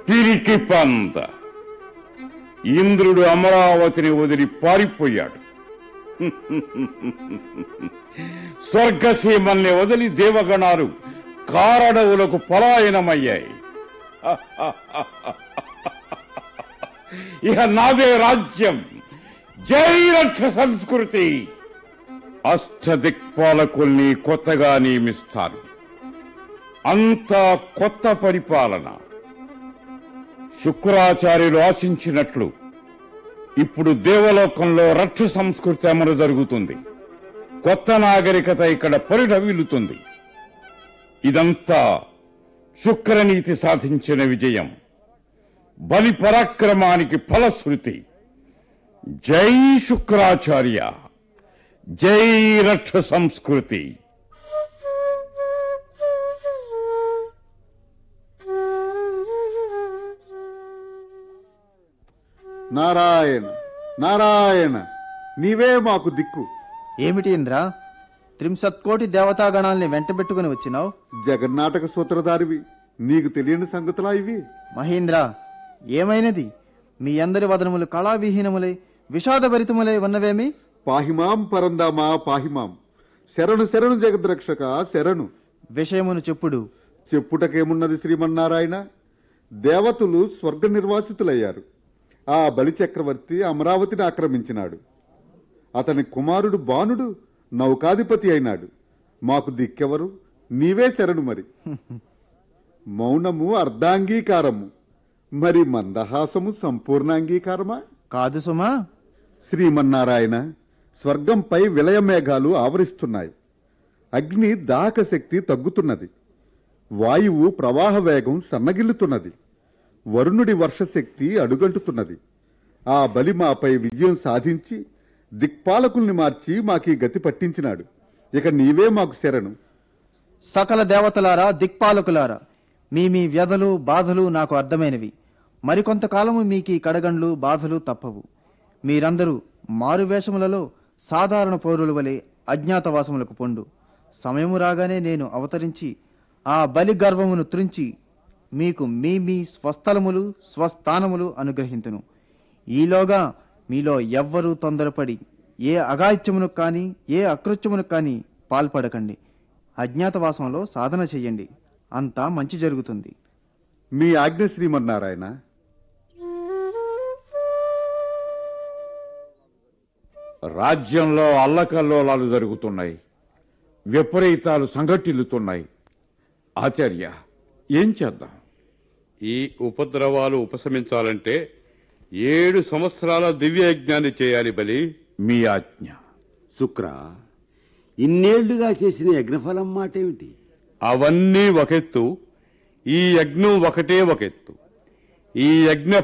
పిరికి పంద ఇంద్రుడు అమరావతిని వదిలి పారిపోయాడు స్వర్గసీమల్ని వదిలి దేవగణాలు కారడవులకు పలాయనమయ్యాయి ఇక నాదే రాజ్యం జై రక్ష సంస్కృతి అష్టదిక్పాలకుల్ని కొత్తగా నియమిస్తాను అంతా కొత్త పరిపాలన శుక్రాచార్యులు ఆశించినట్లు ఇప్పుడు దేవలోకంలో రక్ష సంస్కృతి అమలు జరుగుతుంది కొత్త నాగరికత ఇక్కడ పరిఢవిల్లుతుంది ఇదంతా శుక్రనీతి సాధించిన విజయం బలి పరాక్రమానికి ఫలశ్రుతి జై శుక్రాచార్య జై రక్ష సంస్కృతి నారాయణ నారాయణ నీవే మాకు దిక్కు ఏమిటి ఇంద్ర త్రింశత్కోటి దేవతాగణాల్ని వెంటబెట్టుకుని వచ్చినావు జగన్నాటక సూత్రధారివి నీకు తెలియని సంగతులా ఇవి మహేంద్ర ఏమైనది మీ అందరి వదనములు కళావిహీనములై విషాదభరితములై ఉన్నవేమి పాహిమాం పరందామా పాహిమాం శరణు శరణు జగద్రక్షక శరణు విషయమును చెప్పుడు చెప్పుటకేమున్నది శ్రీమన్నారాయణ దేవతలు స్వర్గ నిర్వాసితులయ్యారు ఆ బలి చక్రవర్తి అమరావతిని ఆక్రమించినాడు అతని కుమారుడు బాణుడు నౌకాధిపతి అయినాడు మాకు దిక్కెవరు నీవే శరణు మరి మౌనము అర్ధాంగీకారము మరి మందహాసము సంపూర్ణాంగీకారమా కాదు సుమా శ్రీమన్నారాయణ స్వర్గంపై విలయ మేఘాలు ఆవరిస్తున్నాయి అగ్ని దాహక శక్తి తగ్గుతున్నది వాయువు ప్రవాహ వేగం సన్నగిల్లుతున్నది వరుణుడి వర్షశక్తి అడుగంటుతున్నది ఆ బలి మాపై విజయం సాధించి దిక్పాలకుల్ని మార్చి మాకీ గతి పట్టించినాడు ఇక నీవే మాకు శరణు సకల దేవతలారా దిక్పాలకులారా మీ మీ వ్యధలు బాధలు నాకు అర్థమైనవి మరికొంతకాలము మీకు ఈ కడగండ్లు బాధలు తప్పవు మీరందరూ మారువేషములలో సాధారణ పౌరుల వలె అజ్ఞాతవాసములకు పొండు సమయము రాగానే నేను అవతరించి ఆ బలి గర్వమును త్రుంచి మీకు మీ మీ స్వస్థలములు స్వస్థానములు అనుగ్రహింతును ఈలోగా మీలో ఎవ్వరూ తొందరపడి ఏ అగాయిత్యమును కానీ ఏ అకృత్యమును కానీ పాల్పడకండి అజ్ఞాతవాసంలో సాధన చెయ్యండి అంతా మంచి జరుగుతుంది మీ ఆజ్ఞ శ్రీమన్నారాయణ రాజ్యంలో అల్లకల్లోలాలు జరుగుతున్నాయి విపరీతాలు సంఘటిల్లుతున్నాయి ఆచార్య ఏం చేద్దాం ఈ ఉపద్రవాలు ఉపశమించాలంటే ఏడు సంవత్సరాల దివ్యయజ్ఞాన్ని చేయాలి బలి మీ ఆజ్ఞ శుక్ర ఇన్నేళ్లుగా చేసిన యజ్ఞఫలం మాట ఏమిటి అవన్నీ ఒకెత్తు ఈ యజ్ఞం ఒకటే ఒకెత్తు ఈ యజ్ఞ